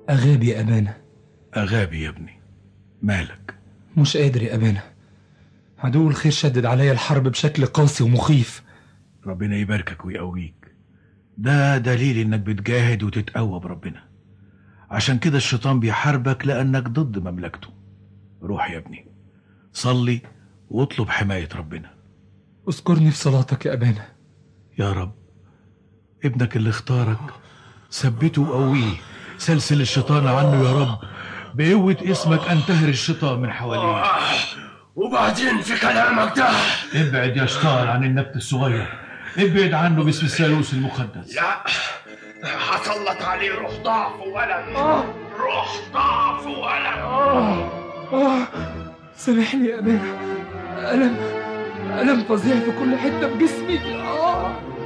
أغاب يا أبانا أغابي يا ابني مالك مش قادر يا أبانا عدو الخير شدد عليا الحرب بشكل قاسي ومخيف ربنا يباركك ويقويك ده دليل انك بتجاهد وتتقوى بربنا عشان كده الشيطان بيحاربك لانك ضد مملكته روح يا ابني صلي واطلب حماية ربنا اذكرني في صلاتك يا أبانا يا رب ابنك اللي اختارك ثبته وقويه سلسل الشيطان عنه يا رب بقوة اسمك انتهر الشيطان من حواليه وبعدين في كلامك ده ابعد يا شيطان عن النبت الصغير ابعد عنه باسم الثالوث المقدس لا هسلط عليه روح ضعف وألم روح ضعف وألم آه سامحني يا أبانا ألم ألم فظيع في كل حتة في جسمي آه